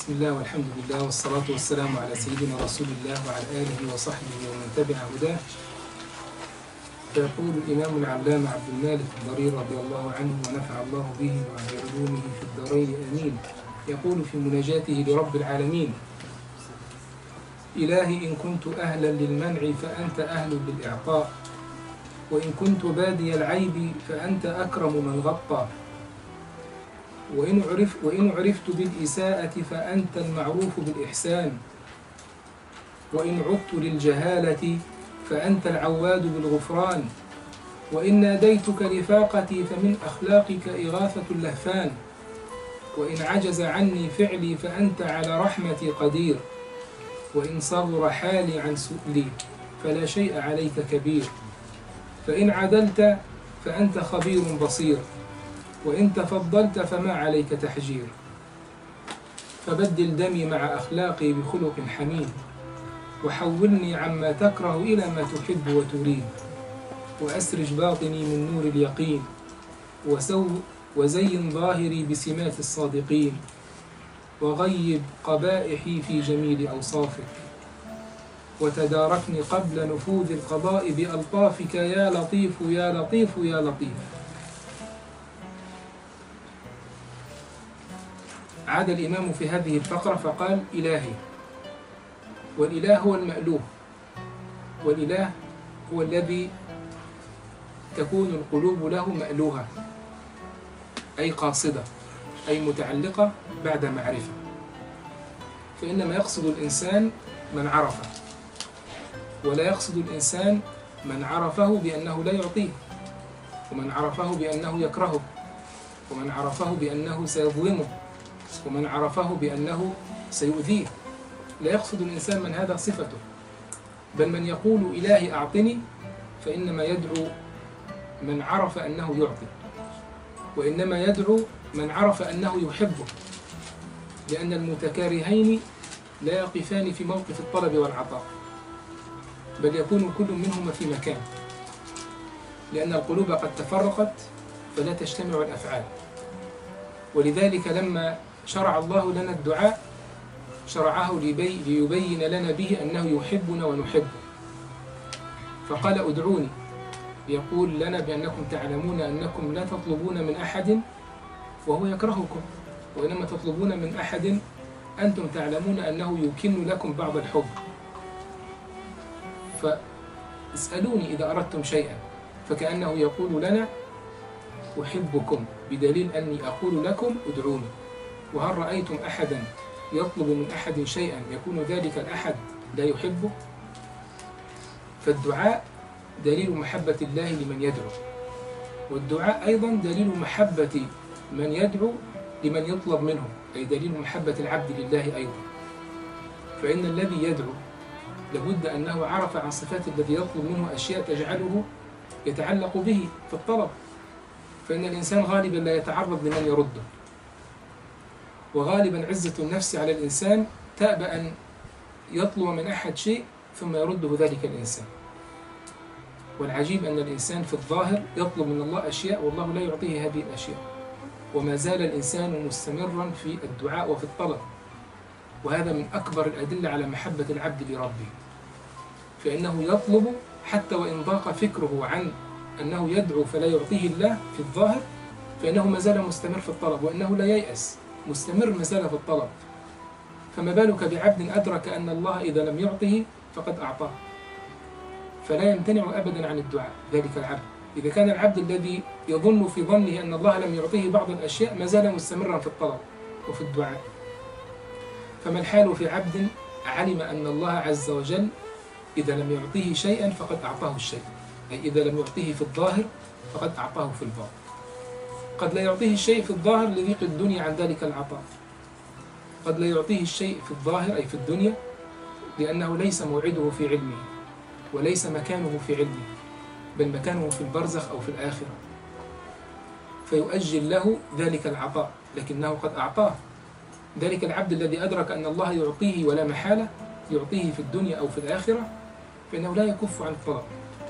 بسم الله والحمد لله والصلاة والسلام على سيدنا رسول الله وعلى آله وصحبه ومن تبع هداه فيقول الإمام العلامة عبد المالك الضرير رضي الله عنه ونفع الله به وبعلومه في الدارين آمين يقول في مناجاته لرب العالمين إلهي إن كنت أهلا للمنع فأنت أهل للإعطاء وإن كنت بادي العيب فأنت أكرم من غطى وإن, عرف وإن عرفت بالإساءة فأنت المعروف بالإحسان وإن عدت للجهالة فأنت العواد بالغفران وإن ناديتك لفاقتي فمن أخلاقك إغاثة اللهفان وإن عجز عني فعلي فأنت على رحمتي قدير وإن صغر حالي عن سؤلي فلا شيء عليك كبير فإن عدلت فأنت خبير بصير وإن تفضلت فما عليك تحجير فبدل دمي مع أخلاقي بخلق حميد وحولني عما تكره إلى ما تحب وتريد وأسرج باطني من نور اليقين وسو وزين ظاهري بسمات الصادقين وغيب قبائحي في جميل أوصافك وتداركني قبل نفوذ القضاء بألطافك يا لطيف يا لطيف يا لطيف عاد الإمام في هذه الفقرة فقال إلهي والإله هو المألوه والإله هو الذي تكون القلوب له مألوهة أي قاصدة أي متعلقة بعد معرفة فإنما يقصد الإنسان من عرفه ولا يقصد الإنسان من عرفه بأنه لا يعطيه ومن عرفه بأنه يكرهه ومن عرفه بأنه سيظلمه ومن عرفه بأنه سيؤذيه لا يقصد الإنسان من هذا صفته بل من يقول إلهي أعطني فإنما يدعو من عرف أنه يعطي وإنما يدعو من عرف أنه يحبه لأن المتكارهين لا يقفان في موقف الطلب والعطاء بل يكون كل منهما في مكان لأن القلوب قد تفرقت فلا تجتمع الأفعال ولذلك لما شرع الله لنا الدعاء شرعه لبي ليبين لنا به أنه يحبنا ونحبه فقال ادعوني يقول لنا بأنكم تعلمون أنكم لا تطلبون من أحد وهو يكرهكم وإنما تطلبون من أحد أنتم تعلمون أنه يكن لكم بعض الحب فاسألوني إذا أردتم شيئا فكأنه يقول لنا أحبكم بدليل أني أقول لكم ادعوني وهل رأيتم أحدا يطلب من أحد شيئا يكون ذلك الأحد لا يحبه فالدعاء دليل محبة الله لمن يدعو والدعاء أيضا دليل محبة من يدعو لمن يطلب منه أي دليل محبة العبد لله أيضا فإن الذي يدعو لابد أنه عرف عن صفات الذي يطلب منه أشياء تجعله يتعلق به في الطلب فإن الإنسان غالبا لا يتعرض لمن يرده وغالبا عزة النفس على الإنسان تأبى أن يطلب من أحد شيء ثم يرده ذلك الإنسان والعجيب أن الإنسان في الظاهر يطلب من الله أشياء والله لا يعطيه هذه الأشياء وما زال الإنسان مستمرا في الدعاء وفي الطلب وهذا من أكبر الأدلة على محبة العبد لربه فإنه يطلب حتى وإن ضاق فكره عن أنه يدعو فلا يعطيه الله في الظاهر فإنه ما زال مستمر في الطلب وأنه لا ييأس مستمر ما زال في الطلب فما بالك بعبد أدرك أن الله إذا لم يعطه فقد أعطاه فلا يمتنع أبدا عن الدعاء ذلك العبد إذا كان العبد الذي يظن في ظنه أن الله لم يعطيه بعض الأشياء ما زال مستمرا في الطلب وفي الدعاء فما الحال في عبد علم أن الله عز وجل إذا لم يعطيه شيئا فقد أعطاه الشيء أي إذا لم يعطيه في الظاهر فقد أعطاه في الباطن قد لا يعطيه الشيء في الظاهر لضيق الدنيا عن ذلك العطاء قد لا يعطيه الشيء في الظاهر أي في الدنيا لأنه ليس موعده في علمه وليس مكانه في علمه بل مكانه في البرزخ أو في الآخرة فيؤجل له ذلك العطاء لكنه قد أعطاه ذلك العبد الذي أدرك أن الله يعطيه ولا محالة يعطيه في الدنيا أو في الآخرة فإنه لا يكف عن الطلب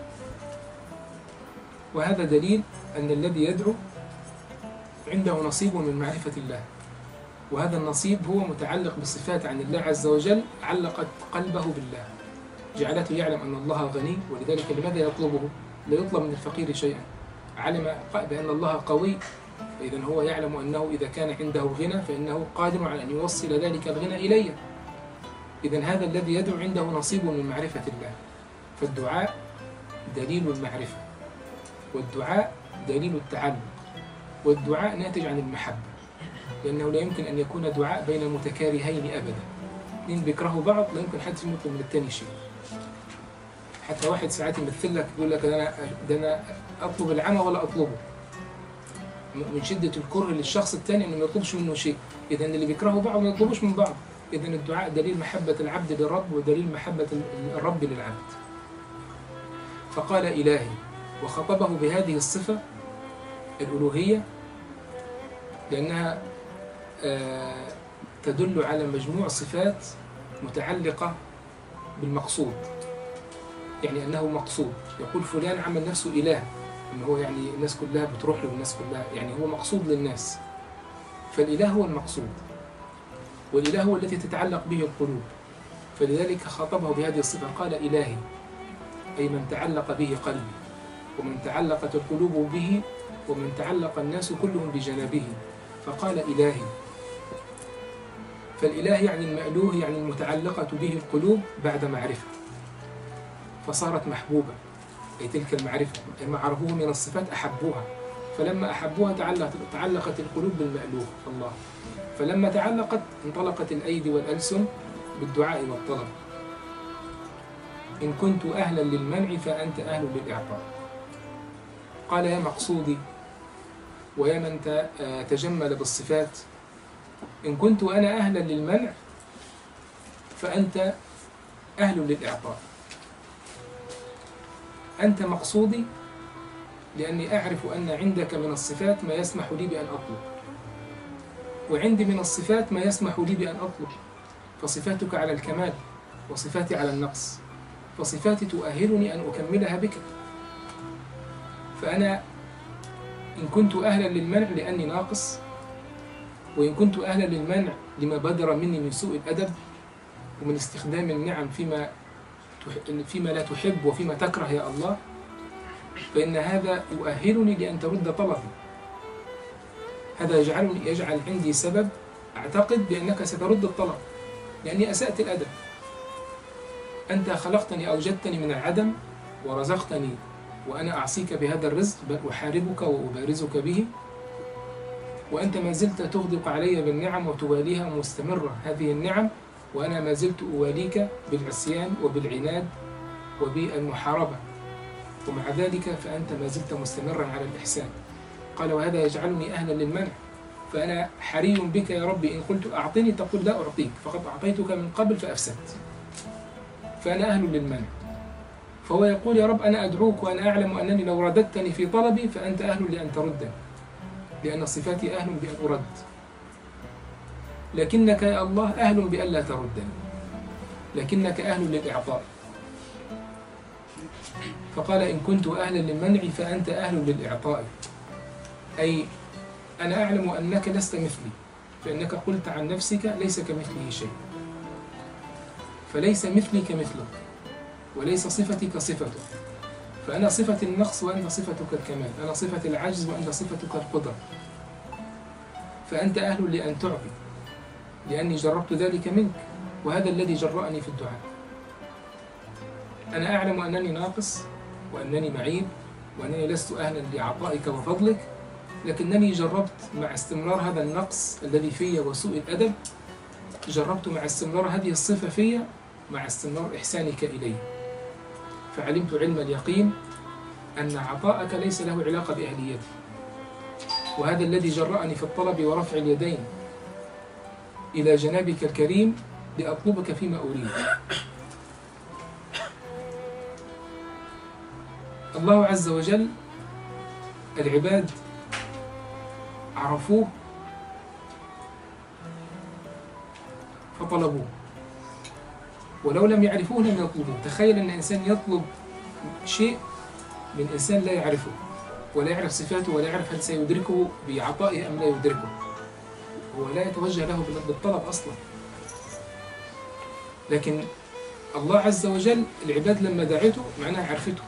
وهذا دليل أن الذي يدعو عنده نصيب من معرفة الله وهذا النصيب هو متعلق بصفات عن الله عز وجل علقت قلبه بالله جعلته يعلم أن الله غني ولذلك لماذا يطلبه؟ لا يطلب من الفقير شيئا علم بأن الله قوي فإذا هو يعلم أنه إذا كان عنده غنى فإنه قادر على أن يوصل ذلك الغنى إلي إذا هذا الذي يدعو عنده نصيب من معرفة الله فالدعاء دليل المعرفة والدعاء دليل التعلق والدعاء ناتج عن المحبة لأنه لا يمكن أن يكون دعاء بين متكارهين أبدا اثنين بيكرهوا بعض لا يمكن حد فيهم يطلب من الثاني شيء حتى واحد ساعات يمثل لك يقول لك ده انا ده انا اطلب العمى ولا اطلبه من شده الكره للشخص الثاني انه ما يطلبش منه شيء اذا اللي بيكرهوا بعض ما يطلبوش من بعض اذا الدعاء دليل محبه العبد للرب ودليل محبه الرب للعبد فقال الهي وخطبه بهذه الصفه الالوهيه لانها آه، تدل على مجموع صفات متعلقه بالمقصود يعني انه مقصود يقول فلان عمل نفسه اله ان هو يعني الناس كلها بتروح له الناس كلها يعني هو مقصود للناس فالاله هو المقصود والاله هو الذي تتعلق به القلوب فلذلك خاطبه بهذه الصفه قال الهي اي من تعلق به قلبي ومن تعلقت القلوب به ومن تعلق الناس كلهم بجنابه فقال الهي فالاله يعني المالوه يعني المتعلقه به القلوب بعد معرفه فصارت محبوبة أي تلك المعرفة لما عرفوه من الصفات أحبوها فلما أحبوها تعلقت, تعلقت القلوب بالمألوف الله فلما تعلقت انطلقت الأيدي والألسن بالدعاء والطلب إن كنت أهلا للمنع فأنت أهل للإعطاء قال يا مقصودي ويا من تجمل بالصفات إن كنت أنا أهلا للمنع فأنت أهل للإعطاء أنت مقصودي لأني أعرف أن عندك من الصفات ما يسمح لي بأن أطلب وعندي من الصفات ما يسمح لي بأن أطلب فصفاتك على الكمال وصفاتي على النقص فصفاتي تؤهلني أن أكملها بك فأنا إن كنت أهلا للمنع لأني ناقص وإن كنت أهلا للمنع لما بدر مني من سوء الأدب ومن استخدام النعم فيما فيما لا تحب وفيما تكره يا الله فإن هذا يؤهلني لأن ترد طلبي هذا يجعلني يجعل عندي سبب أعتقد بأنك سترد الطلب لأني أسأت الأدب أنت خلقتني أوجدتني من العدم ورزقتني وأنا أعصيك بهذا الرزق بل أحاربك وأبارزك به وأنت ما زلت تغدق علي بالنعم وتواليها مستمرة هذه النعم وأنا ما زلت أواليك بالعصيان وبالعناد وبالمحاربة ومع ذلك فأنت ما زلت مستمرا على الإحسان قال وهذا يجعلني أهلا للمنع فأنا حري بك يا ربي إن قلت أعطني تقول لا أعطيك فقد أعطيتك من قبل فأفسدت فأنا أهل للمنع فهو يقول يا رب أنا أدعوك وأنا أعلم أنني لو رددتني في طلبي فأنت أهل لأن تردني لأن صفاتي أهل بأن أرد لكنك يا الله أهل بألا تردني لكنك أهل للإعطاء فقال إن كنت أهلا للمنع فأنت أهل للإعطاء أي أنا أعلم أنك لست مثلي فإنك قلت عن نفسك ليس كمثله شيء فليس مثلي كمثلك وليس صفتي كصفتك فأنا صفة النقص وأنت صفتك الكمال أنا صفة العجز وأنت صفتك القدرة فأنت أهل لأن تعطي لأني جربت ذلك منك وهذا الذي جرأني في الدعاء أنا أعلم أنني ناقص وأنني معيب وأنني لست أهلا لعطائك وفضلك لكنني جربت مع استمرار هذا النقص الذي في وسوء الأدب جربت مع استمرار هذه الصفة في مع استمرار إحسانك إلي فعلمت علم اليقين أن عطاءك ليس له علاقة بأهليتي وهذا الذي جرأني في الطلب ورفع اليدين إلى جنابك الكريم لأطلبك فيما أريد الله عز وجل العباد عرفوه فطلبوه ولو لم يعرفوه لم يطلبوه تخيل أن إنسان يطلب شيء من إنسان لا يعرفه ولا يعرف صفاته ولا يعرف هل سيدركه بعطائه أم لا يدركه هو لا يتوجه له بال- بالطلب أصلا لكن الله عز وجل العباد لما دعته معناها عرفته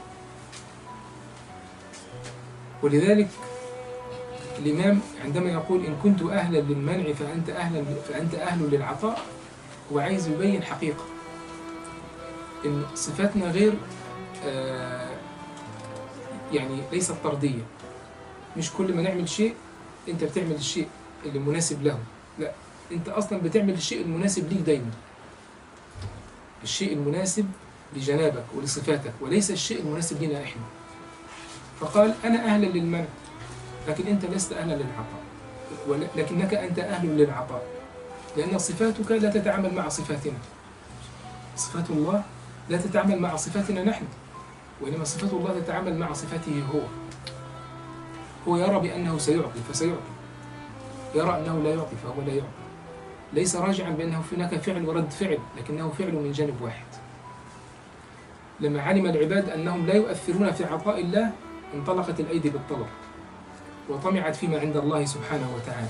ولذلك الإمام عندما يقول إن كنت أهلا للمنع فأنت أهلا فأنت أهل للعطاء هو عايز يبين حقيقة إن صفاتنا غير آه، يعني ليست طردية مش كل ما نعمل شيء أنت بتعمل الشيء اللي مناسب له لا أنت أصلا بتعمل الشيء المناسب ليك دايما الشيء المناسب لجنابك ولصفاتك وليس الشيء المناسب لنا إحنا فقال أنا أهلا للمنع لكن أنت لست أهلا للعطاء ول- لكنك أنت أهل للعطاء لأن صفاتك لا تتعامل مع صفاتنا صفات الله لا تتعامل مع صفاتنا نحن وإنما صفات الله تتعامل مع صفاته هو هو يرى بأنه سيعطي فسيعطي يرى أنه لا يعطي فهو لا يعطي ليس راجعا بأنه هناك فعل ورد فعل لكنه فعل من جانب واحد لما علم العباد أنهم لا يؤثرون في عطاء الله انطلقت الأيدي بالطلب وطمعت فيما عند الله سبحانه وتعالى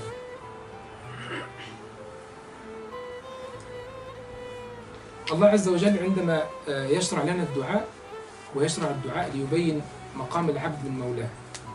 الله عز وجل عندما آه، يشرع لنا الدعاء ويشرع الدعاء ليبين مقام العبد من مولاه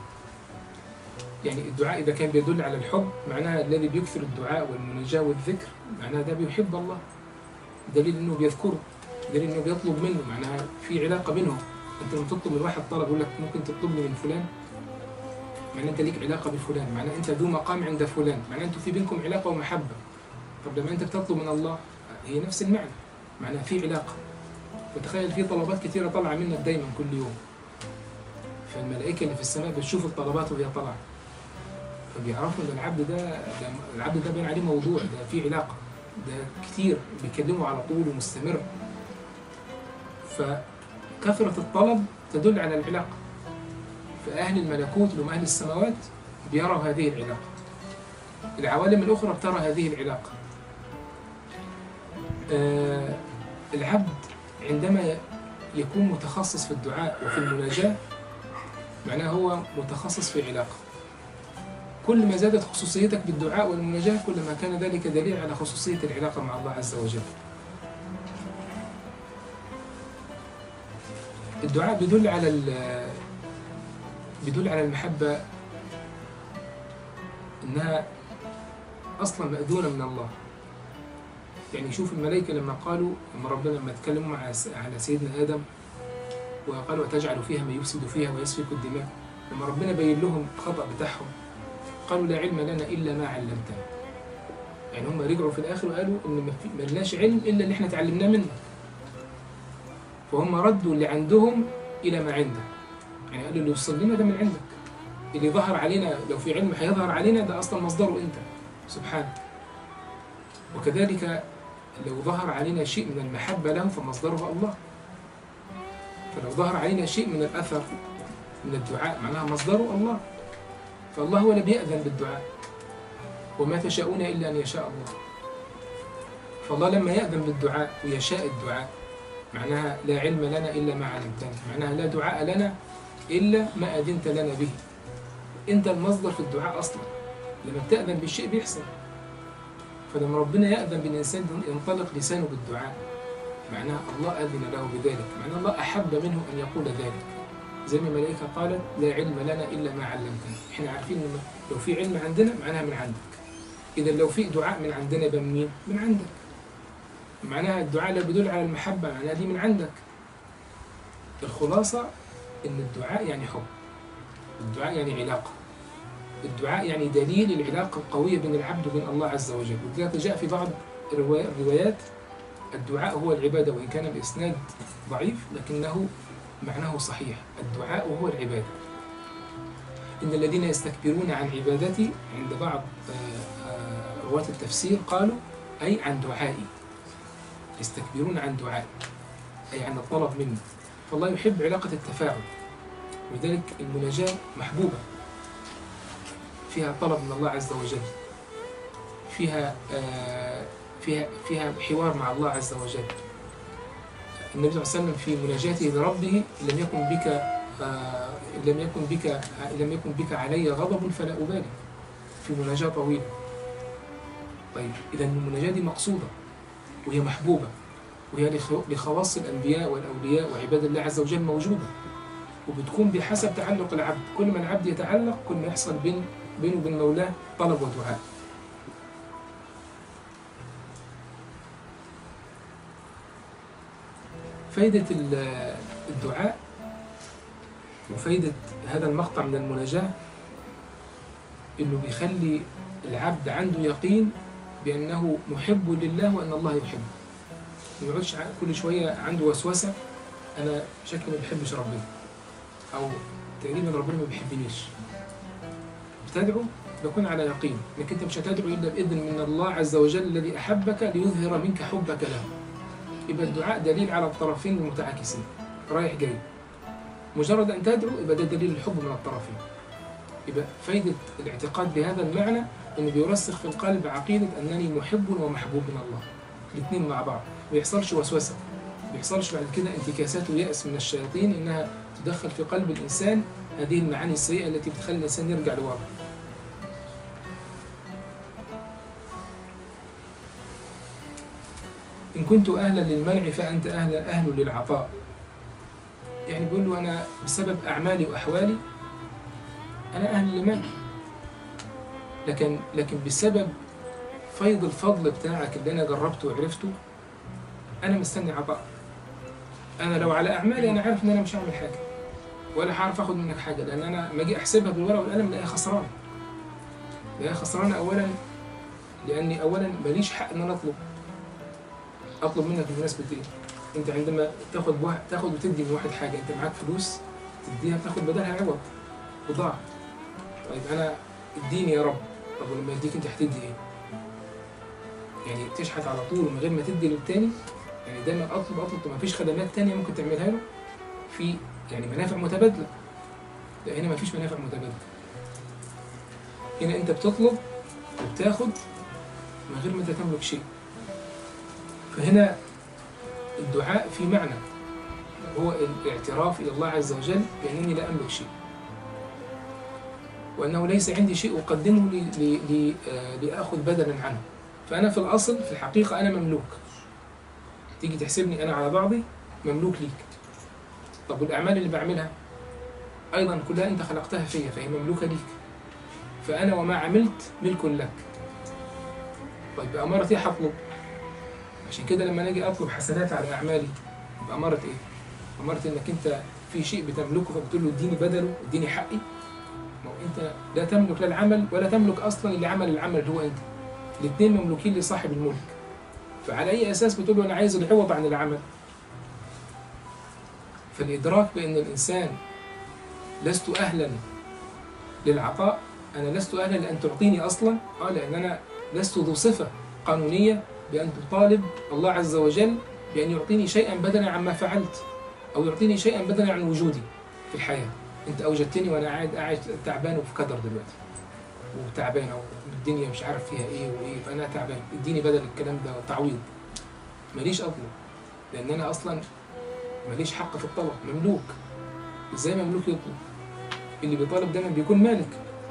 يعني الدعاء إذا كان بيدل على الحب معناها الذي بيكثر الدعاء والمناجاة والذكر معناها ده بيحب الله دليل إنه بيذكره دليل إنه بيطلب منه معناها في علاقة بينهم أنت لما تطلب من واحد طلب يقول لك ممكن تطلب لي من فلان معناه أنت ليك علاقة بفلان معناه أنت ذو مقام عند فلان معناه أنتوا في بينكم علاقة ومحبة طب لما أنت بتطلب من الله هي نفس المعنى معناها في علاقة وتخيل في طلبات كثيرة طالعة منك دايما كل يوم فالملائكة اللي في السماء بتشوف الطلبات وهي طالعة فبيعرفوا ان العبد ده, ده العبد ده باين عليه موضوع ده في علاقة ده كتير بيكلموا على طول ومستمر فكثرة الطلب تدل على العلاقة فأهل الملكوت اللي هم أهل السماوات بيروا هذه العلاقة العوالم الأخرى بترى هذه العلاقة آه العبد عندما يكون متخصص في الدعاء وفي المناجاة معناه هو متخصص في علاقة كل ما زادت خصوصيتك بالدعاء والمناجاة كل ما كان ذلك دليل على خصوصية العلاقة مع الله عز وجل الدعاء بيدل على ال- بيدل على المحبة إنها أصلا مأذونة من الله يعني شوف الملائكة لما قالوا لما ربنا لما تكلموا مع س- على سيدنا آدم وقالوا أتجعل فيها من يفسد فيها ويسفك الدماء لما ربنا بين لهم الخطأ بتاعهم قالوا لا علم لنا إلا ما علمتنا يعني هم رجعوا في الآخر وقالوا إن ما في- ما لناش علم إلا اللي إحنا تعلمناه منك فهم ردوا اللي عندهم إلى ما عنده يعني قالوا اللي وصل لنا ده من عندك اللي ظهر علينا لو في علم هيظهر علينا ده أصلا مصدره أنت سبحانه وكذلك لو ظهر علينا شيء من المحبة له فمصدره الله فلو ظهر علينا شيء من الأثر من الدعاء معناها مصدره الله فالله هو الذي يأذن بالدعاء وما تشاءون إلا أن يشاء الله فالله لما يأذن بالدعاء ويشاء الدعاء معناها لا علم لنا إلا ما علمتنا معناها لا دعاء لنا إلا ما أذنت لنا به أنت المصدر في الدعاء أصلا لما بتأذن بالشيء بيحصل فلما ربنا يأذن بالإنسان ينطلق لسانه بالدعاء معناها الله أذن له بذلك معناه الله أحب منه أن يقول ذلك زي ما الملائكة قالت لا علم لنا إلا ما علمتنا إحنا عارفين إن لو في علم عندنا معناها من عندك إذا لو في دعاء من عندنا يبقى من مين؟ من عندك معناها الدعاء لا بيدل على المحبة معناها دي من عندك الخلاصة إن الدعاء يعني حب الدعاء يعني علاقة الدعاء يعني دليل العلاقة القوية بين العبد وبين الله عز وجل ولذلك جاء في بعض الرواي- الروايات الدعاء هو العبادة وإن كان الإسناد ضعيف لكنه معناه صحيح الدعاء هو العبادة إن الذين يستكبرون عن عبادتي عند بعض آه، آه، رواة التفسير قالوا أي عن دعائي يستكبرون عن دعائي أي عن الطلب مني فالله يحب علاقة التفاعل ولذلك المناجاة محبوبة فيها طلب من الله عز وجل فيها آه، فيها فيها حوار مع الله عز وجل النبي صلى الله عليه وسلم في مناجاته لربه لم يكن بك آه، لم يكن بك لم يكن بك علي غضب فلا أبالي في مناجاة طويلة طيب إذا المناجاة دي مقصودة وهي محبوبة وهي لخ- لخواص الأنبياء والأولياء وعباد الله عز وجل موجودة وبتكون بحسب تعلق العبد كل ما العبد يتعلق كل ما يحصل بين بينه وبين مولاه طلب ودعاء فايدة ال- الدعاء وفايدة هذا المقطع من المناجاة إنه بيخلي العبد عنده يقين بأنه محب لله وأن الله يحبه ما يقعدش ع- كل شوية عنده وسوسة أنا شكلي ما بحبش ربنا أو تقريبا ربنا ما بيحبنيش بتدعو بكون على يقين انك انت مش هتدعو الا باذن من الله عز وجل الذي احبك ليظهر منك حبك له يبقى الدعاء دليل على الطرفين المتعاكسين رايح جاي مجرد ان تدعو يبقى ده دليل الحب من الطرفين يبقى فايده الاعتقاد بهذا المعنى انه بيرسخ في القلب عقيده انني محب ومحبوب من الله الاثنين مع بعض ما يحصلش وسوسه ما بيحصلش بعد كده انتكاسات ويأس من الشياطين انها تدخل في قلب الانسان هذه المعاني السيئه التي بتخلي الانسان يرجع لورا إن كنت أهلا للمنع فأنت أهل أهل للعطاء يعني بيقول له أنا بسبب أعمالي وأحوالي أنا أهل للمنع لكن لكن بسبب فيض الفضل بتاعك اللي أنا جربته وعرفته أنا مستني عطاء أنا لو على أعمالي أنا عارف إن أنا مش هعمل حاجة ولا هعرف آخد منك حاجة لأن أنا ما أجي أحسبها بالورقة والقلم ألاقيها خسرانة ألاقيها خسرانة أولا لأني أولا ماليش حق إن أنا أطلب اطلب منك بمناسبه ايه؟ انت عندما تاخد واحد تاخد وتدي من واحد حاجه انت معاك فلوس تديها بتاخد بدلها عوض بضاعه طيب انا اديني يا رب طب ولما يديك انت هتدي ايه؟ يعني تشحت على طول من غير ما تدي للتاني يعني دايما اطلب اطلب طب ما فيش خدمات تانية ممكن تعملها له في يعني منافع متبادله لا هنا ما فيش منافع متبادله هنا انت بتطلب وبتاخد من غير ما انت تملك شيء فهنا الدعاء في معنى هو الاعتراف إلى الله عز وجل بأنني لا أملك شيء وأنه ليس عندي شيء أقدمه لي لي لي آه لآخذ بدلا عنه فأنا في الأصل في الحقيقة أنا مملوك تيجي تحسبني أنا على بعضي مملوك ليك طب والأعمال اللي بعملها أيضا كلها أنت خلقتها فيا فهي مملوكة ليك فأنا وما عملت ملك لك طيب بأمارة إيه هطلب؟ عشان كده لما نيجي اطلب حسنات على اعمالي بأمارة ايه؟ أمارة انك انت في شيء بتملكه فبتقول له اديني بدله اديني حقي ما هو انت لا تملك لا العمل ولا تملك اصلا اللي عمل العمل اللي هو انت الاثنين مملوكين لصاحب الملك فعلى اي اساس بتقول له انا عايز العوض عن العمل فالادراك بان الانسان لست اهلا للعطاء انا لست اهلا لان تعطيني اصلا اه لان انا لست ذو صفه قانونيه بأن تطالب الله عز وجل بأن يعطيني شيئا بدلا عما فعلت أو يعطيني شيئا بدلا عن وجودي في الحياة أنت أوجدتني وأنا قاعد قاعد تعبان وفي كدر دلوقتي وتعبان أو الدنيا مش عارف فيها إيه وإيه فأنا تعبان اديني بدل الكلام ده تعويض ماليش أطلب لأن أنا أصلا ماليش حق في الطلب مملوك إزاي مملوك يطلب اللي بيطالب دايما بيكون مالك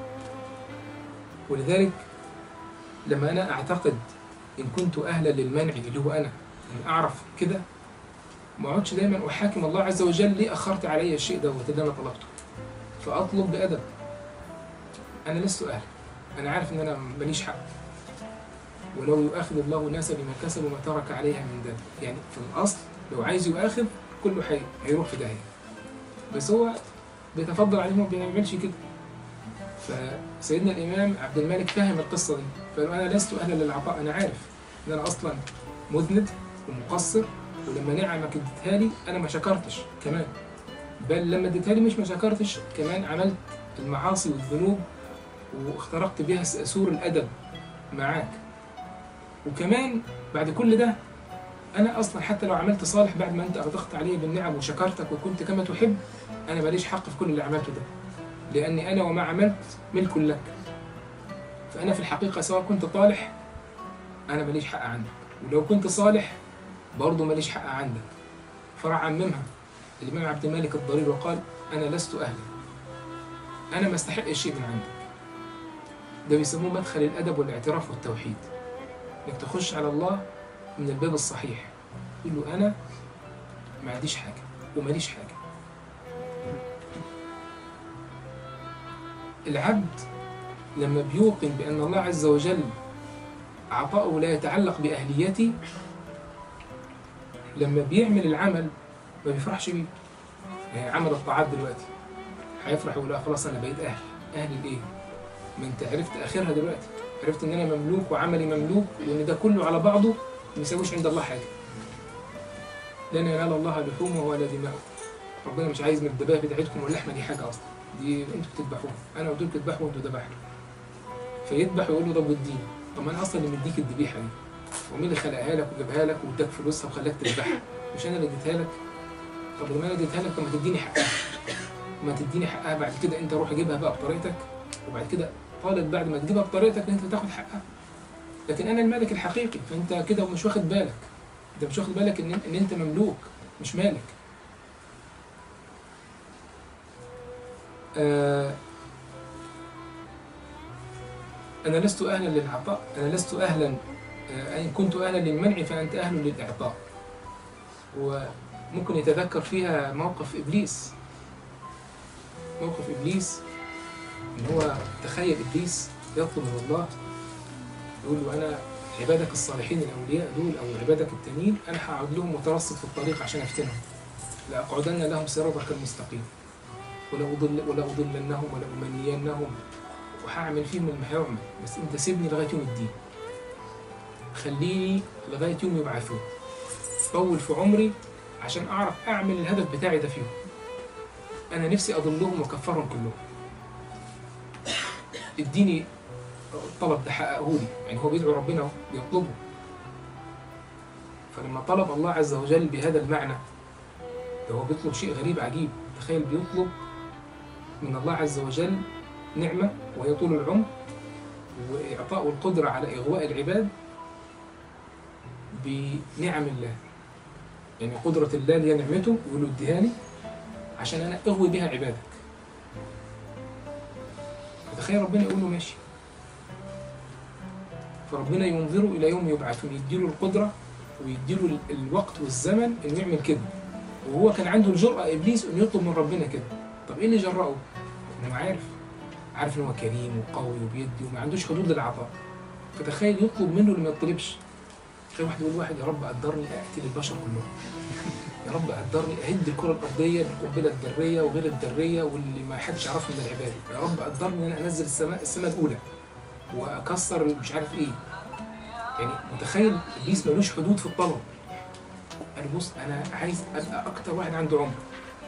ولذلك لما أنا أعتقد إن كنت أهلا للمنع اللي هو أنا إن أعرف كده ما أقعدش دايما أحاكم الله عز وجل ليه أخرت علي الشيء ده اللي أنا طلبته فأطلب بأدب أنا لست أهل أنا عارف إن أنا ماليش حق ولو يؤاخذ الله الناس بما كسبوا ما ترك عليها من ذنب يعني في الأصل لو عايز يؤاخذ كله حي هيروح في داهية بس هو بيتفضل عليه ما بيعملش كده فسيدنا الإمام عبد الملك فهم القصة دي فقال أنا لست أهلا للعطاء أنا عارف إن أنا أصلا مذنب ومقصر ولما نعمك اديتها لي أنا ما شكرتش كمان بل لما اديتها لي مش ما شكرتش كمان عملت المعاصي والذنوب واخترقت بها سور الأدب معاك وكمان بعد كل ده أنا أصلا حتى لو عملت صالح بعد ما أنت أغدقت علي بالنعم وشكرتك وكنت كما تحب أنا ماليش حق في كل اللي عملته ده لأني أنا وما عملت ملك لك فأنا في الحقيقة سواء كنت طالح أنا ماليش حق عندك ولو كنت صالح برضه ماليش حق عندك فراح عممها الإمام عبد الملك الضرير وقال أنا لست أهلا أنا ما استحق شيء من عندك ده بيسموه مدخل الأدب والاعتراف والتوحيد انك تخش على الله من الباب الصحيح تقول له انا ما عنديش حاجه وماليش حاجه العبد لما بيوقن بان الله عز وجل عطاؤه لا يتعلق باهليتي لما بيعمل العمل ما بيفرحش بيه يعني عمل الطاعات دلوقتي هيفرح يقول لا خلاص انا بقيت اهل اهل لايه ما انت عرفت اخرها دلوقتي عرفت ان انا مملوك وعملي مملوك وان ده كله على بعضه ما يساويش عند الله حاجه لن ينال الله لحومه ولا دماؤه ربنا مش عايز من الذبائح بتاعتكم واللحمه دي حاجه اصلا دي انتوا بتذبحوها انا قلت لكم تذبحوا وانتوا ذبحتوا فيذبح ويقول له طب واديني طب ما انا اصلا اللي مديك الذبيحه دي ومين اللي خلقها لك وجابها لك واداك فلوسها وخلاك تذبحها مش انا اللي اديتها لك طب لما انا اديتها لك طب ما تديني حقها ما تديني حقها بعد كده انت روح جيبها بقى بطريقتك وبعد كده طالب بعد ما تجيبها بطريقتك ان انت تاخد حقها لكن انا المالك الحقيقي فانت كده مش واخد بالك انت مش واخد بالك ان ان انت مملوك مش مالك آه انا لست اهلا للعطاء انا لست اهلا آه ان كنت اهلا للمنع فانت اهل للاعطاء وممكن يتذكر فيها موقف ابليس موقف ابليس ان هو تخيل ابليس يطلب من الله يقول له انا عبادك الصالحين الاولياء دول او عبادك التانيين انا هقعد لهم مترصد في الطريق عشان افتنهم لاقعدن لهم صراطك المستقيم ولأضل ولأضلنهم ولأمنينهم وهعمل فيهم المهاومة بس انت سيبني لغايه يوم الدين خليني لغايه يوم يبعثون طول في عمري عشان اعرف اعمل الهدف بتاعي ده فيهم انا نفسي اضلهم واكفرهم كلهم اديني الطلب ده حققه لي يعني هو بيدعو ربنا اهو بيطلبه فلما طلب الله عز وجل بهذا المعنى ده هو بيطلب شيء غريب عجيب تخيل بيطلب من الله عز وجل نعمة وهي طول العمر وإعطاء القدرة على إغواء العباد بنعم الله يعني قدرة الله اللي هي نعمته يقول له اديها لي عشان أنا أغوي بها عبادك فتخيل ربنا يقول له ماشي فربنا ينظره إلى يوم يبعثون يديله القدرة ويديله ال- الوقت والزمن إنه يعمل كده وهو كان عنده الجرأة إبليس إنه يطلب من ربنا كده طب إيه اللي جرأه؟ إنه عارف عارف إن هو كريم وقوي وبيدي وما عندوش حدود للعطاء فتخيل يطلب منه اللي ما يطلبش تخيل واحد يقول واحد يا رب قدرني أقتل البشر كلهم يا رب قدرني أهد الكرة الأرضية بالقنبلة الذرية وغير الذرية واللي ما حدش يعرفه من العباد يا رب قدرني إن أنا أنزل السماء السماء الأولى وأكسر مش عارف إيه يعني متخيل إبليس ملوش حدود في الطلب قال بص انا عايز ابقى اكتر واحد عنده عمر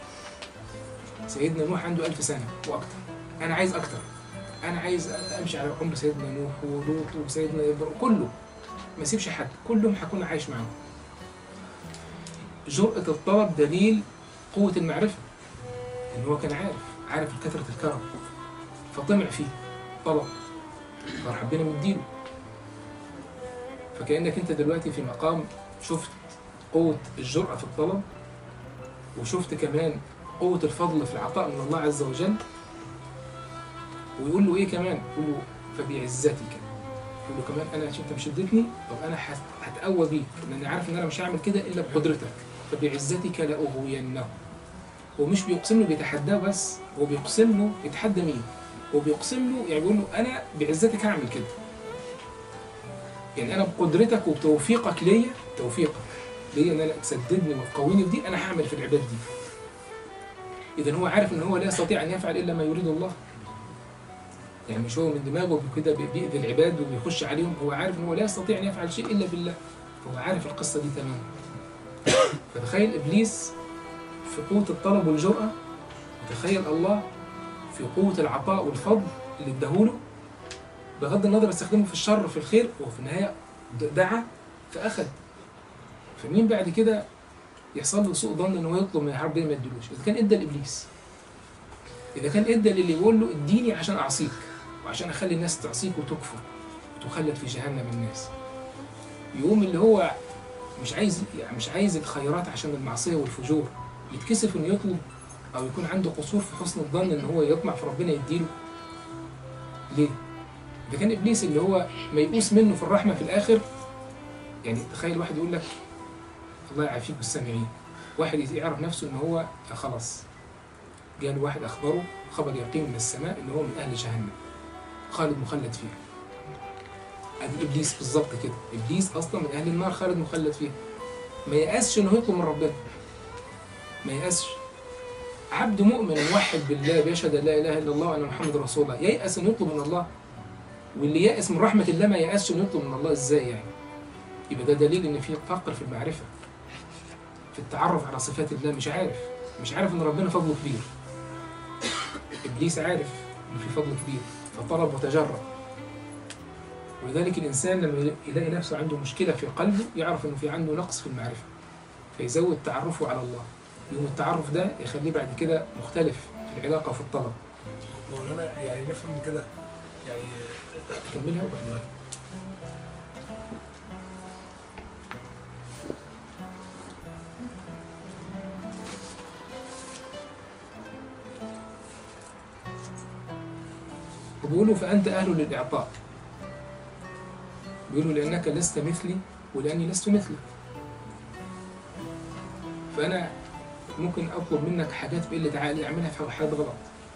سيدنا نوح عنده ألف سنة وأكتر أنا عايز أكتر أنا عايز أمشي على عمر سيدنا نوح ولوط وسيدنا إبراهيم كله ما اسيبش حد كلهم هكون عايش معاهم جرأة الطلب دليل قوة المعرفة إن هو كان عارف عارف كثرة الكرم فطمع فيه طلب فراح ربنا مديله فكأنك أنت دلوقتي في مقام شفت قوة الجرأة في الطلب وشفت كمان قوة الفضل في العطاء من الله عز وجل ويقول له ايه كمان يقول له فبعزتك يقول له كمان انا عشان انت مش اديتني طب انا هت- هتقوى بيك لان عارف ان انا مش هعمل كده الا بقدرتك فبعزتك لاغوينه هو مش بيقسم له بيتحداه بس هو بيقسم له يتحدى مين هو بيقسم له يعني بيقول له انا بعزتك هعمل كده يعني انا بقدرتك وبتوفيقك ليا توفيقك ليا ان انا تسددني وتقويني في دي انا هعمل في العباد دي اذا هو عارف ان هو لا يستطيع ان يفعل الا ما يريد الله يعني مش هو من دماغه كده بي- بيأذي العباد وبيخش عليهم هو عارف ان هو لا يستطيع ان يفعل شيء الا بالله فهو عارف القصه دي تماما فتخيل ابليس في قوه الطلب والجرأه وتخيل الله في قوه العطاء والفضل اللي اداهوله بغض النظر استخدمه في الشر وفي الخير وفي النهايه د- دعا فاخذ فمين بعد كده يحصل له سوء ظن ان هو يطلب من ربنا ما يديلوش اذا كان ادى لابليس اذا كان ادى للي يقول له اديني عشان اعصيك وعشان اخلي الناس تعصيك وتكفر وتخلد في جهنم الناس يقوم اللي هو مش عايز يعني مش عايز الخيرات عشان المعصيه والفجور يتكسف انه يطلب او يكون عنده قصور في حسن الظن ان هو يطمع في ربنا يديله ليه؟ اذا كان ابليس اللي هو ميؤوس منه في الرحمه في الاخر يعني تخيل واحد يقول لك الله يعافيك والسامعين واحد يعرف نفسه ان هو خلاص جاء واحد اخبره خبر يقين من السماء ان هو من اهل جهنم خالد مخلد فيها ادي ابليس بالظبط كده ابليس اصلا من اهل النار خالد مخلد فيها ما يأسش انه يطلب من ربنا ما يأسش عبد مؤمن موحد بالله بيشهد ان لا اله الا الله وان محمد رسول الله ييأس انه يطلب من الله واللي يأس من رحمه الله ما يأسش انه يطلب من الله ازاي يعني يبقى ده دليل ان في فقر في المعرفه في التعرف على صفات الله مش عارف مش عارف ان ربنا فضله كبير ابليس عارف ان في فضل كبير فطلب وتجرأ ولذلك الانسان لما يلاقي نفسه عنده مشكله في قلبه يعرف انه في عنده نقص في المعرفه فيزود تعرفه على الله يوم التعرف ده يخليه بعد كده مختلف في العلاقه وفي الطلب مولانا يعني نفهم من كده يعني كملها وبعدين وبيقولوا فأنت أهل للإعطاء بيقولوا لأنك لست مثلي ولأني لست مثلك فأنا ممكن أطلب منك حاجات بقلة عقلي أعملها في حاجات غلط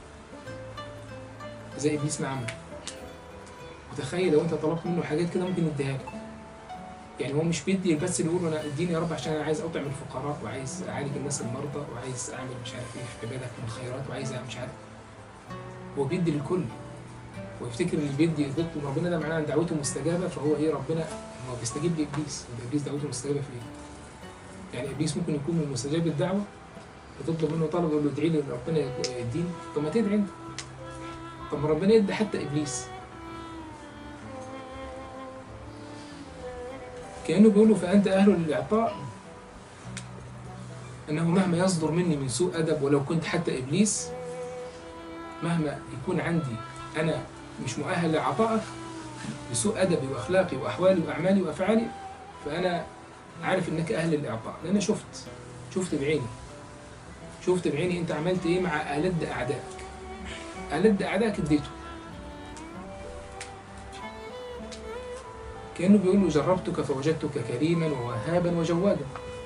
زي إبليس ما عمل وتخيل لو أنت طلبت منه حاجات كده ممكن يديها لك يعني هو مش بيدي بس اللي يقول انا اديني يا رب عشان انا عايز اطعم الفقراء وعايز اعالج الناس المرضى وعايز اعمل مش عارف ايه في عبادك من الخيرات وعايز اعمل مش عارف هو بيدي للكل ويفتكر اللي بيدي يطلب من ربنا ده معناه ان دعوته مستجابه فهو ايه ربنا هو بيستجيب لابليس يبقى ابليس دعوته مستجابه في ايه؟ يعني ابليس ممكن يكون من مستجاب الدعوه وتطلب منه طلب يقول له ادعي لي ان ربنا يديني طب ما تدعي انت طب ما ربنا يدي حتى ابليس كانه بيقول له فانت اهل للاعطاء انه مهما يصدر مني من سوء ادب ولو كنت حتى ابليس مهما يكون عندي انا مش مؤهل لعطائك بسوء ادبي واخلاقي واحوالي واعمالي وافعالي فانا عارف انك اهل للاعطاء لان شفت شفت بعيني شفت بعيني انت عملت ايه مع الد اعدائك الد اعدائك اديته كانه بيقول له جربتك فوجدتك كريما ووهابا وجوادا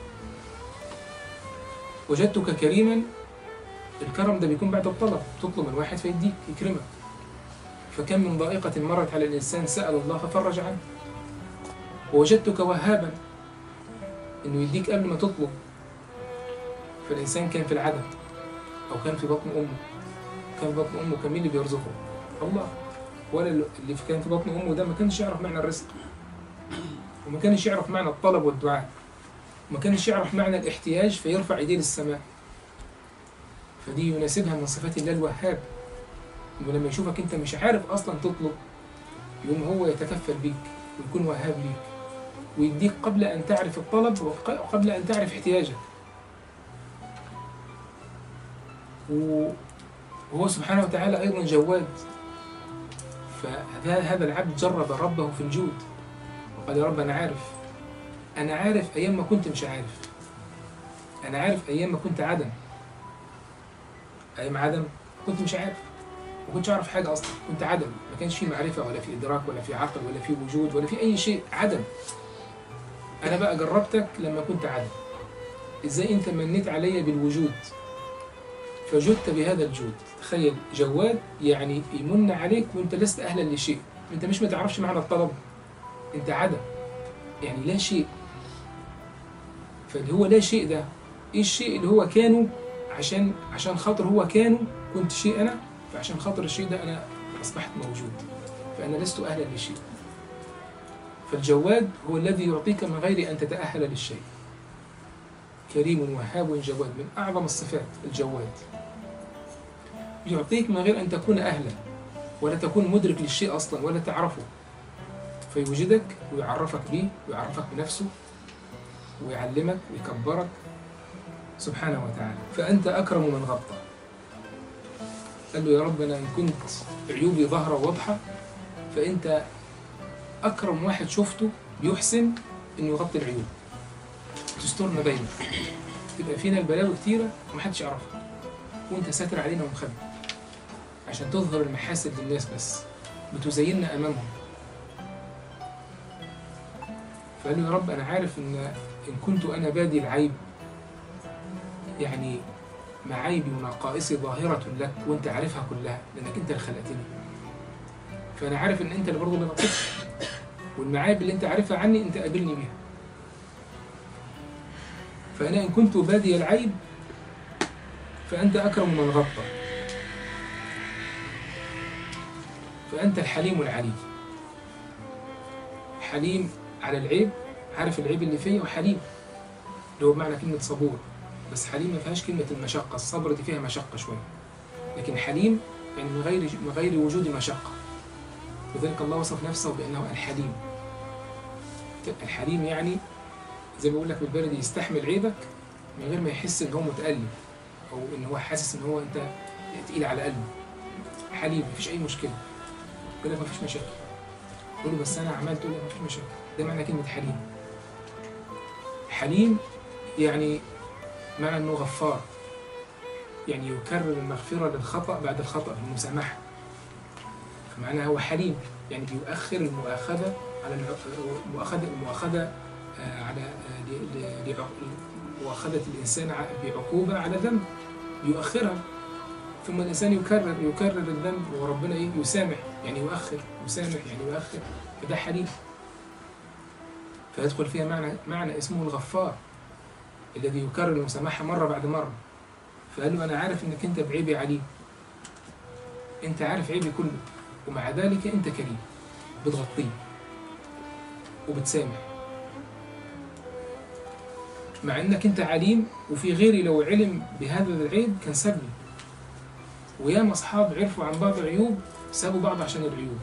وجدتك كريما الكرم ده بيكون بعد الطلب تطلب من واحد فيديك يكرمك فكم من ضائقة مرت على الإنسان سأل الله ففرج عنه ووجدتك وهابا إنه يديك قبل ما تطلب فالإنسان كان في العدم أو كان في بطن أمه كان في بطن أمه كان مين اللي بيرزقه؟ الله ولا اللي كان في بطن أمه ده ما كانش يعرف معنى الرزق وما كانش يعرف معنى الطلب والدعاء وما كانش يعرف معنى الاحتياج فيرفع ايديه للسماء فدي يناسبها من صفات الله الوهاب ولما يشوفك انت مش عارف اصلا تطلب يقوم هو يتكفل بيك ويكون وهاب ليك ويديك قبل ان تعرف الطلب وقبل ان تعرف احتياجك وهو سبحانه وتعالى ايضا جواد فهذا العبد جرب ربه في الجود وقال يا رب انا عارف انا عارف ايام ما كنت مش عارف انا عارف ايام ما كنت عدم ايام عدم كنت مش عارف ما كنتش اعرف حاجه اصلا كنت عدم ما كانش في معرفه ولا في ادراك ولا في عقل ولا في وجود ولا في اي شيء عدم انا بقى جربتك لما كنت عدم ازاي انت منيت عليا بالوجود فجدت بهذا الجود تخيل جواد يعني يمن عليك وانت لست اهلا لشيء انت مش ما تعرفش معنى الطلب انت عدم يعني لا شيء فاللي هو لا شيء ده ايه الشيء اللي هو كانوا عشان عشان خاطر هو كانوا كنت شيء انا فعشان خاطر الشيء ده انا اصبحت موجود فانا لست اهلا لشيء فالجواد هو الذي يعطيك من غير ان تتاهل للشيء كريم وهاب جواد من اعظم الصفات الجواد يعطيك من غير ان تكون اهلا ولا تكون مدرك للشيء اصلا ولا تعرفه فيوجدك ويعرفك بيه ويعرفك بنفسه ويعلمك ويكبرك سبحانه وتعالى فأنت أكرم من غطى قال له يا رب أنا إن كنت عيوبي ظاهرة واضحة فأنت أكرم واحد شفته بيحسن إنه يغطي العيوب تسترنا دايما تبقى فينا البلاوي كتيرة ومحدش يعرفها وأنت ساتر علينا ومخبي عشان تظهر المحاسن للناس بس بتزيننا أمامهم فقال له يا رب انا عارف ان ان كنت انا بادي العيب يعني معايبي ونقائصي ظاهرة لك وانت عارفها كلها لانك انت اللي خلقتني فانا عارف ان انت اللي برضه اللي نطقت والمعايب اللي انت عارفها عني انت قابلني بيها فانا ان كنت بادي العيب فانت اكرم من غطى فانت الحليم العليم حليم على العيب عارف العيب اللي فيا وحليم اللي هو بمعنى كلمة صبور بس حليم ما فيهاش كلمة المشقة الصبر دي فيها مشقة شوية لكن حليم يعني من غير من غير وجود مشقة لذلك الله وصف نفسه بأنه الحليم الحليم يعني زي ما بقول لك بالبلدي يستحمل عيبك من غير ما يحس ان هو متألم او ان هو حاسس ان هو انت تقيل على قلبه حليم مفيش اي مشكلة يقول لك مفيش مشاكل تقول له بس انا عملت تقول لك مفيش مشاكل ده معنى كلمة حليم حليم يعني معنى انه غفار يعني يكرر المغفرة للخطأ بعد الخطأ المسامحة فمعنى هو حليم يعني بيؤخر المؤاخذة على الع- المؤاخذة المؤاخذة آه، على آه، ل- ل- لع- مؤاخذة الإنسان ع- بعقوبة على ذنب يؤخرها ثم الإنسان يكرر يكرر الذنب وربنا إيه يسامح يعني يؤخر يسامح يعني يؤخر فده حليم فيدخل فيها معنى معنى اسمه الغفار الذي يكرر المسامحة مرة بعد مرة فقال له أنا عارف إنك أنت بعيبي عليم أنت عارف عيبي كله ومع ذلك أنت كريم بتغطيه وبتسامح مع انك انت عليم وفي غيري لو علم بهذا العيب كان سابني وياما اصحاب عرفوا عن بعض العيوب سابوا بعض عشان العيوب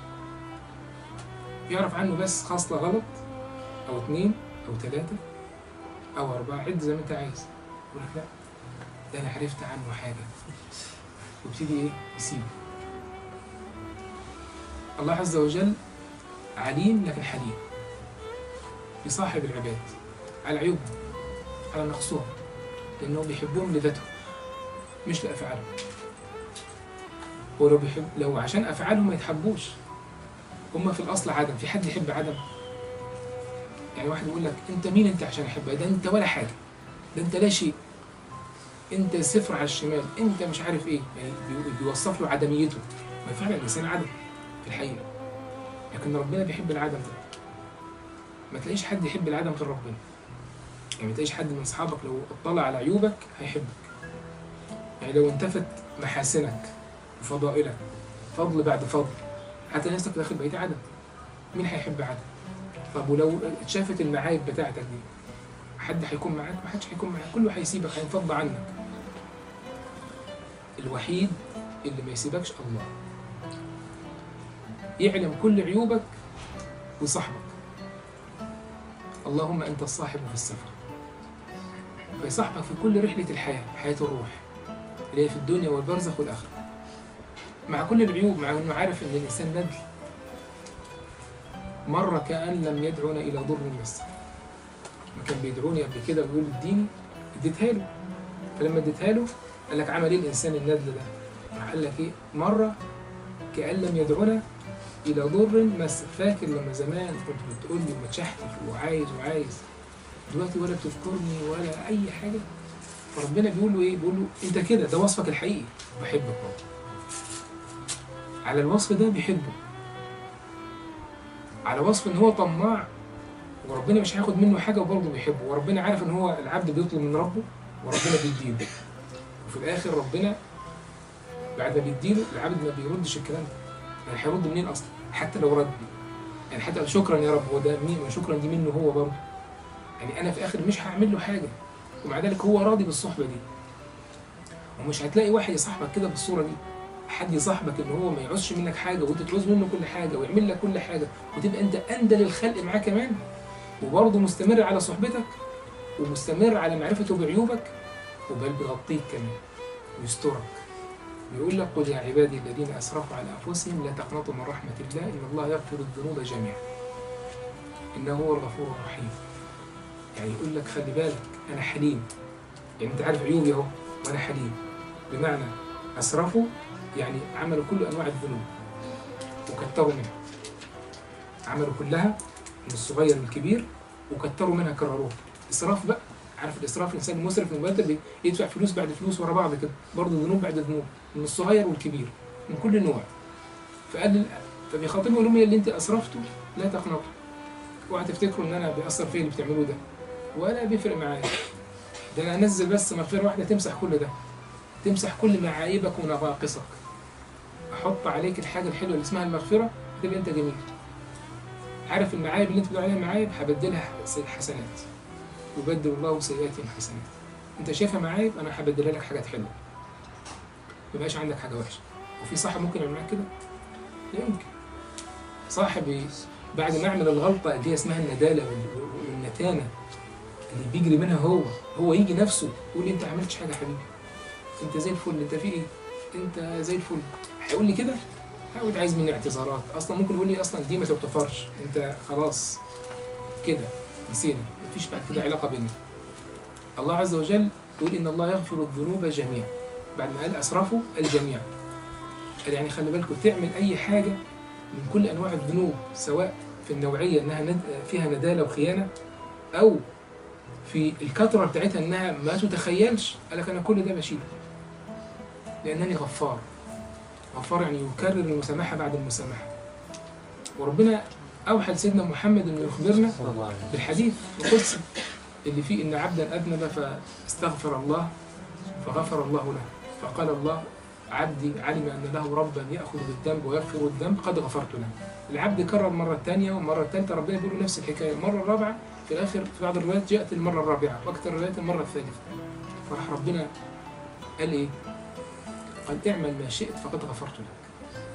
يعرف عنه بس خاصلة غلط او اتنين او تلاتة او اربعة عد زي ما انت عايز يقول لك لا ده انا عرفت عنه حاجة وابتدي ايه يسيبه الله عز وجل عليم لكن حليم يصاحب العباد على عيوبهم على نقصهم لأنه بيحبهم لذاتهم مش لأفعالهم ولو بيحب لو عشان أفعالهم ما يتحبوش هم في الأصل عدم في حد يحب عدم يعني واحد يقول لك أنت مين أنت عشان أحبك ده أنت ولا حاجة ده أنت لا شيء أنت صفر على الشمال أنت مش عارف إيه يعني بي- بيوصف له عدميته ما فعلا الإنسان عدم في الحقيقة لكن ربنا بيحب العدم ده ما تلاقيش حد يحب العدم غير ربنا يعني ما تلاقيش حد من اصحابك لو اطلع على عيوبك هيحبك يعني لو انتفت محاسنك وفضائلك فضل بعد فضل حتى نفسك داخل بقيت عدم مين هيحب عدم طب ولو اتشافت المعايب بتاعتك دي حد هيكون معاك ما حدش هيكون معاك كله هيسيبك هينفض عنك الوحيد اللي ما يسيبكش الله يعلم كل عيوبك وصاحبك اللهم انت الصاحب في السفر فيصاحبك في كل رحلة الحياة حياة الروح اللي هي في الدنيا والبرزخ والآخرة مع كل العيوب مع انه عارف ان الانسان ندل مرة كأن لم يدعونا إلى ضر مسه ما كان بيدعوني قبل كده ويقول اديني اديتها له فلما اديتها له قال لك عمل ايه الانسان الندل ده؟ راح قال لك ايه؟ مرة كأن لم يدعونا إلى ضر مس فاكر لما زمان كنت بتقول لي ومتشحتف وعايز وعايز دلوقتي ولا بتذكرني ولا أي حاجة فربنا بيقول له إيه؟ بيقول له أنت كده ده وصفك الحقيقي بحبك برضه على الوصف ده بيحبه على وصف إن هو طماع وربنا مش هياخد منه حاجة وبرضه بيحبه وربنا عارف إن هو العبد بيطلب من ربه وربنا بيديله وفي الآخر ربنا بعد ما بيديله العبد ما بيردش الكلام ده يعني هيرد منين اصلا حتى لو رد يعني حتى شكرا يا رب هو ده مين شكرا دي منه هو برضه يعني انا في الاخر مش هعمل له حاجه ومع ذلك هو راضي بالصحبه دي ومش هتلاقي واحد يصاحبك كده بالصوره دي حد يصاحبك ان هو ما يعوزش منك حاجه وانت تعوز منه كل حاجه ويعمل لك كل حاجه وتبقى انت اندل الخلق معاه كمان وبرضه مستمر على صحبتك ومستمر على معرفته بعيوبك وبل بيغطيك كمان ويسترك بيقول لك قل يا عبادي الذين اسرفوا على انفسهم لا تقنطوا من رحمه الله ان الله يغفر الذنوب جميعا انه هو الغفور الرحيم يعني يقول لك خلي بالك انا حليم يعني انت عارف عيوبي اهو وانا حليم بمعنى اسرفوا يعني عملوا كل انواع الذنوب وكتروا منها عملوا كلها من الصغير للكبير وكتروا منها كرروها اسراف بقى عارف الاسراف الانسان المسرف المبادر يدفع فلوس بعد فلوس ورا بعض كده برضه ذنوب بعد ذنوب من الصغير والكبير من كل نوع فقال فبيخاطبهم يقول لهم اللي انت اسرفته لا تقنطوا اوعى تفتكروا ان انا بيأثر فيا اللي بتعملوه ده ولا بيفرق معايا ده انا هنزل بس مغفره واحده تمسح كل ده تمسح كل معايبك ونواقصك احط عليك الحاجه الحلوه اللي اسمها المغفره تبقى انت جميل عارف المعايب اللي انت بتقول عليها معايب هبدلها حسنات يبدل الله سيئاتهم حسنات انت شايفها معايب انا هبدلها لك حاجات حلوه ما يبقاش عندك حاجه وحشه وفي صاحب ممكن يعمل معاك كده لا يمكن صاحب بعد ما يعمل الغلطه اللي هي اسمها النداله وال- والنتانه اللي بيجري منها هو هو يجي نفسه يقول لي انت ما عملتش حاجه يا حبيبي انت زي الفل انت في ايه انت زي الفل هيقول لي كده هيقول عايز مني اعتذارات اصلا ممكن يقول لي اصلا دي ما تغتفرش انت خلاص كده نسينا مفيش بعد كده علاقه بيننا الله عز وجل يقول ان الله يغفر الذنوب جميعا بعد ما قال اسرفوا الجميع قال يعني خلي بالكم تعمل اي حاجه من كل انواع الذنوب سواء في النوعيه انها ند... فيها نداله وخيانه او في الكثره بتاعتها انها ما تتخيلش قال لك انا كل ده بشيله لانني غفار غفار يعني يكرر المسامحه بعد المسامحه وربنا اوحى لسيدنا محمد انه يخبرنا صلى الله عليه وسلم بالحديث القدسي اللي فيه ان عبدا اذنب فاستغفر الله فغفر الله له فقال الله عبدي علم ان له ربا ياخذ بالذنب ويغفر الذنب قد غفرت له العبد كرر المره الثانيه والمره الثالثه ربنا بيقول له نفس الحكايه المره الرابعه في الاخر في بعض الروايات جاءت المره الرابعه واكثر الروايات المره الثالثه فراح ربنا قال ايه؟ قال اعمل ما شئت فقد غفرت لك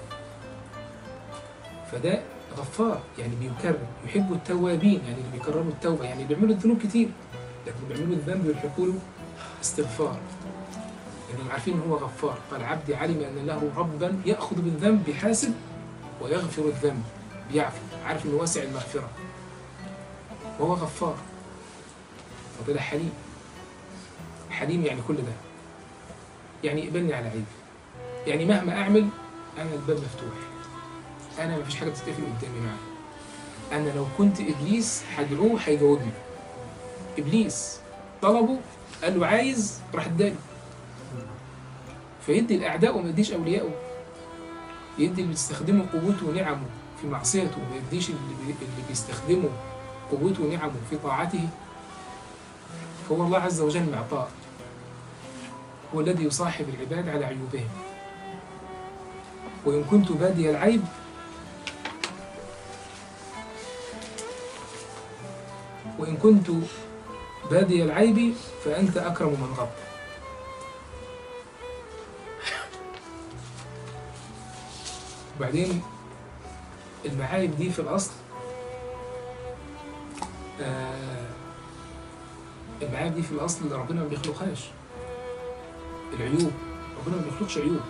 فده غفار يعني بيكرر يحب التوابين يعني اللي بيكرروا التوبه يعني بيعملوا الذنوب كتير لكن بيعملوا الذنب ويلحقوا له استغفار لانهم عارفين ان هو غفار قال عبدي علم ان له ربا ياخذ بالذنب بحاسب ويغفر الذنب بيعفو عارف انه واسع المغفره وهو غفار فطلع حليم حليم يعني كل ده يعني يقبلني على عيبي يعني مهما اعمل انا الباب مفتوح انا مفيش حاجه بتتقفل قدامي معاه انا لو كنت ابليس هدعوه هيجاوبني ابليس طلبه قال له عايز راح اداله فيدي الاعداء وما يديش اوليائه يدي اللي بيستخدموا قوته ونعمه في معصيته وما يديش اللي, بي... اللي بيستخدموا قوته ونعمه في طاعته فهو الله عز وجل معطاء هو الذي يصاحب العباد على عيوبهم وإن كنت بادي العيب وإن كنت بادي العيب فأنت أكرم من غض وبعدين المعايب دي في الأصل آه المعايب دي في الأصل ربنا ما بيخلقهاش العيوب ربنا ما بيخلقش عيوب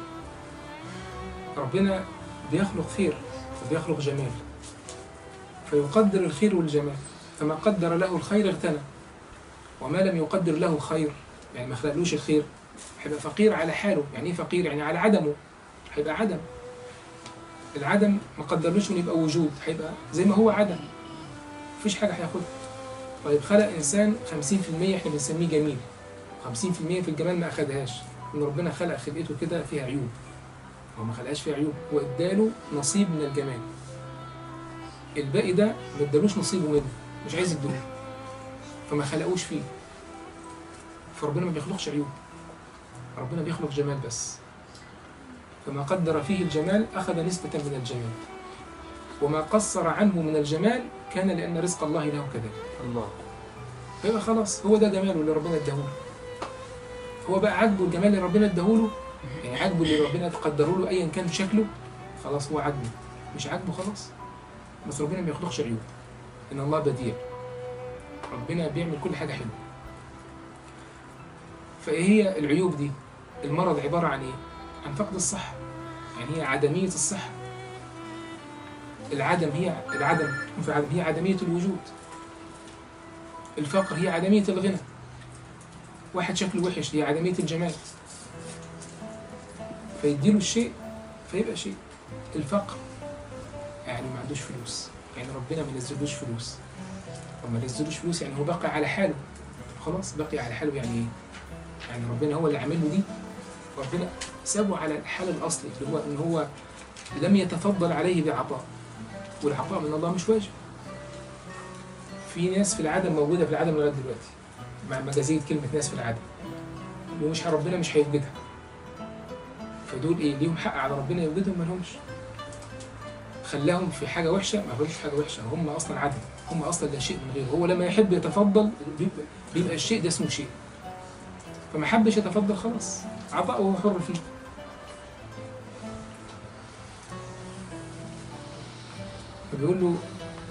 ربنا بيخلق خير وبيخلق جمال فيقدر الخير والجمال فما قدر له الخير اغتنى وما لم يقدر له خير يعني ما خلقلوش الخير هيبقى فقير على حاله يعني ايه فقير يعني على عدمه هيبقى عدم العدم ما قدرلوش انه يبقى وجود هيبقى زي ما هو عدم مفيش حاجه هياخدها طيب خلق انسان 50% احنا بنسميه جميل 50% في الجمال ما اخدهاش ان ربنا خلق خلقته كده فيها عيوب هو ما خلقهاش فيها عيوب هو اداله نصيب من الجمال الباقي ده ما ادالوش نصيبه منه مش عايز يدوله فما خلقوش فيه فربنا ما بيخلقش عيوب ربنا بيخلق جمال بس فما قدر فيه الجمال أخذ نسبة من الجمال وما قصر عنه من الجمال كان لأن رزق الله له كذلك الله فيبقى خلاص هو ده جماله اللي ربنا اداهوله هو بقى عاجبه الجمال اللي ربنا اداهوله يعني عاجبه اللي ربنا قدره له ايا كان شكله خلاص هو عاجبه مش عاجبه خلاص بس ربنا ما يخلقش عيوب ان الله بديع ربنا بيعمل كل حاجه حلوه فايه هي العيوب دي المرض عباره عن ايه عن فقد الصحه يعني هي عدميه الصحه العدم هي العدم في عدم هي عدميه الوجود الفقر هي عدميه الغنى واحد شكله وحش هي عدميه الجمال فيديله الشيء فيبقى شيء الفقر يعني ما عندوش فلوس يعني ربنا ما نزلوش فلوس طب ما نزلوش فلوس يعني هو بقى على حاله خلاص بقي على حاله يعني ايه؟ يعني ربنا هو اللي عامل له دي ربنا سابه على الحال الاصلي اللي هو ان هو لم يتفضل عليه بعطاء والعطاء من الله مش واجب في ناس في العدم موجوده في العدم لغايه دلوقتي مع مجازيه كلمه ناس في العدم ومش ربنا مش هيوجدها فدول ايه ليهم حق على ربنا يوجدهم ما لهمش خلاهم في حاجه وحشه ما بقولش حاجه وحشه هم اصلا عدم هم اصلا لا شيء من غيره هو لما يحب يتفضل بيبقى, بيبقى الشيء ده اسمه شيء فما حبش يتفضل خلاص عطاءه هو حر فيه فبيقول له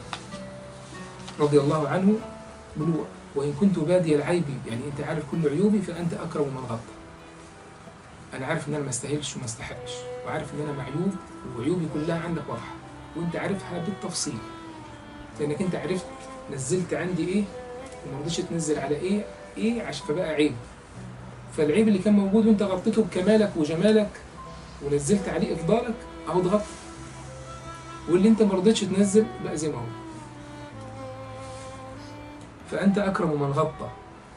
رضي الله عنه بيقول له وإن كنت بادي العيب يعني أنت عارف كل عيوبي فأنت أكرم من غطى أنا عارف إن أنا ما استاهلش وما استحقش وعارف إن أنا معيوب وعيوبي كلها عندك واضحة وأنت عارفها بالتفصيل لأنك أنت عرفت نزلت عندي إيه وما رضيتش تنزل على إيه إيه عشان فبقى عيب فالعيب اللي كان موجود وأنت غطيته بكمالك وجمالك ونزلت عليه إفضالك أهو اتغطى واللي أنت ما رضيتش تنزل بقى زي ما هو فأنت أكرم من غطى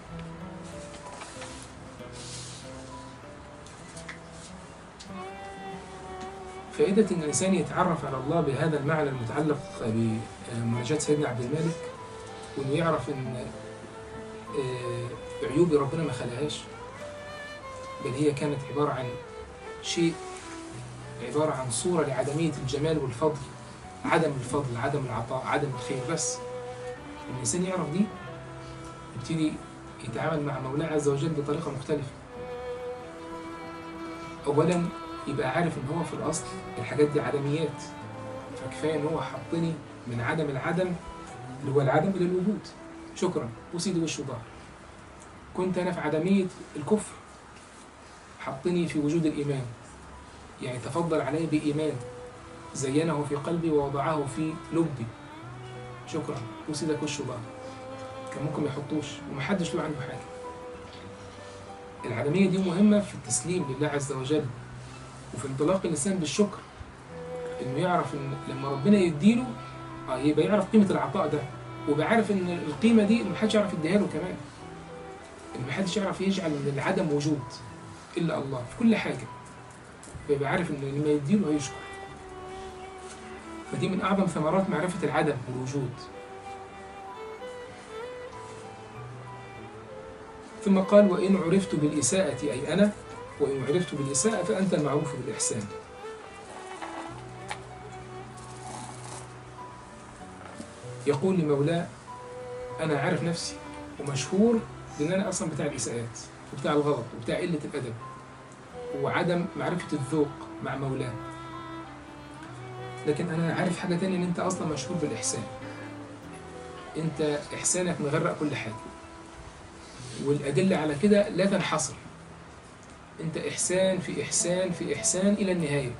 فائدة إن الإنسان يتعرف على الله بهذا المعنى المتعلق بمناجاة سيدنا عبد الملك وإنه يعرف إن آه، عيوب ربنا ما خلاهاش بل هي كانت عبارة عن شيء عبارة عن صورة لعدمية الجمال والفضل عدم الفضل عدم العطاء عدم الخير بس الإنسان يعرف دي يبتدي يتعامل مع مولاه عز وجل بطريقة مختلفة أولا يبقى عارف إن هو في الأصل الحاجات دي عدميات فكفاية إن هو حطني من عدم العدم اللي هو العدم إلى الوجود شكرا وسيدي وش ظهر كنت أنا في عدمية الكفر حطني في وجود الإيمان يعني تفضل علي بإيمان زينه في قلبي ووضعه في لبي شكرا وسيدك وش ظهر كان ممكن ما يحطوش ومحدش له عنده حاجة العدمية دي مهمة في التسليم لله عز وجل وفي انطلاق الإنسان بالشكر إنه يعرف إن لما ربنا يديله آه يبقى يعرف قيمة العطاء ده ويبقى عارف إن القيمة دي إن محدش يعرف يديها له كمان إن محدش يعرف يجعل من العدم وجود إلا الله في كل حاجة فيبقى عارف إن لما يديله هيشكر فدي من أعظم ثمرات معرفة العدم والوجود ثم قال وإن عرفت بالإساءة أي أنا وإن عرفت بالإساءة فأنت المعروف بالإحسان يقول لمولاه أنا عارف نفسي ومشهور بأن أنا أصلا بتاع الإساءات وبتاع الغلط وبتاع قلة الأدب وعدم معرفة الذوق مع مولاه لكن أنا عارف حاجة تانية إن أنت أصلا مشهور بالإحسان أنت إحسانك مغرق كل حاجة والأدلة على كده لا تنحصر أنت إحسان في إحسان في إحسان إلى النهاية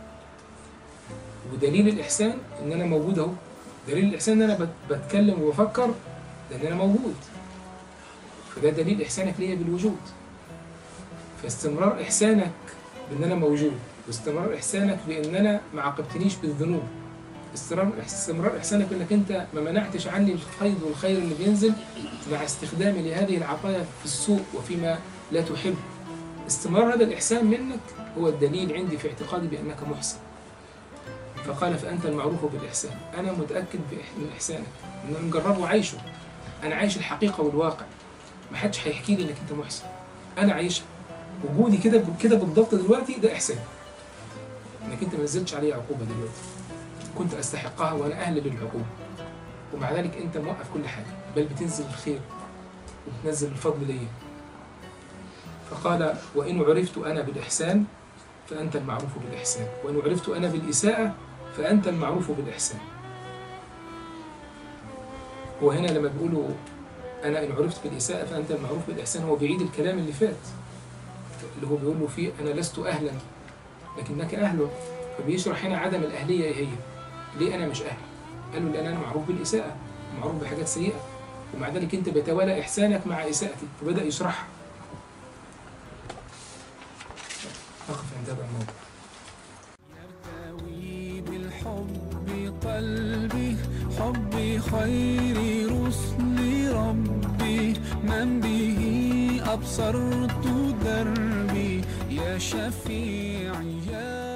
ودليل الإحسان إن أنا موجود أهو دليل الإحسان إن أنا بت- بتكلم وبفكر لأن أنا موجود فده دليل إحسانك ليا بالوجود فاستمرار إحسانك بإن أنا موجود واستمرار إحسانك بإن أنا ما عاقبتنيش بالذنوب استمرار استمرار إحسانك بإنك أنت ما منعتش عني الفيض والخير اللي بينزل مع استخدامي لهذه العطايا في السوء وفيما لا تحب استمرار هذا الإحسان منك هو الدليل عندي في اعتقادي بأنك محسن فقال فأنت المعروف بالإحسان أنا متأكد بإح- من إحسانك إن أنا مجربه وعايشه أنا عايش الحقيقة والواقع ما حدش هيحكي لي إنك أنت محسن أنا عايشها وجودي كده كده بالضبط دلوقتي ده إحسان إنك أنت ما نزلتش علي عقوبة دلوقتي كنت أستحقها وأنا أهل للعقوبة ومع ذلك أنت موقف كل حاجة بل بتنزل الخير وبتنزل الفضل ليا فقال وإن عرفت أنا بالإحسان فأنت المعروف بالإحسان وإن عرفت أنا بالإساءة فأنت المعروف بالإحسان هو هنا لما بيقولوا أنا إن عرفت بالإساءة فأنت المعروف بالإحسان هو بيعيد الكلام اللي فات اللي هو بيقول له فيه أنا لست أهلا لكنك أهل فبيشرح هنا عدم الأهلية إيه هي ليه أنا مش أهل قال له لأن أنا معروف بالإساءة معروف بحاجات سيئة ومع ذلك أنت بيتوالى إحسانك مع إساءتي فبدأ يشرحها أقف عند هذا الموضوع يرتوي بالحب قلبي حب خير رسل ربي من به أبصرت دربي يا شفيعي يا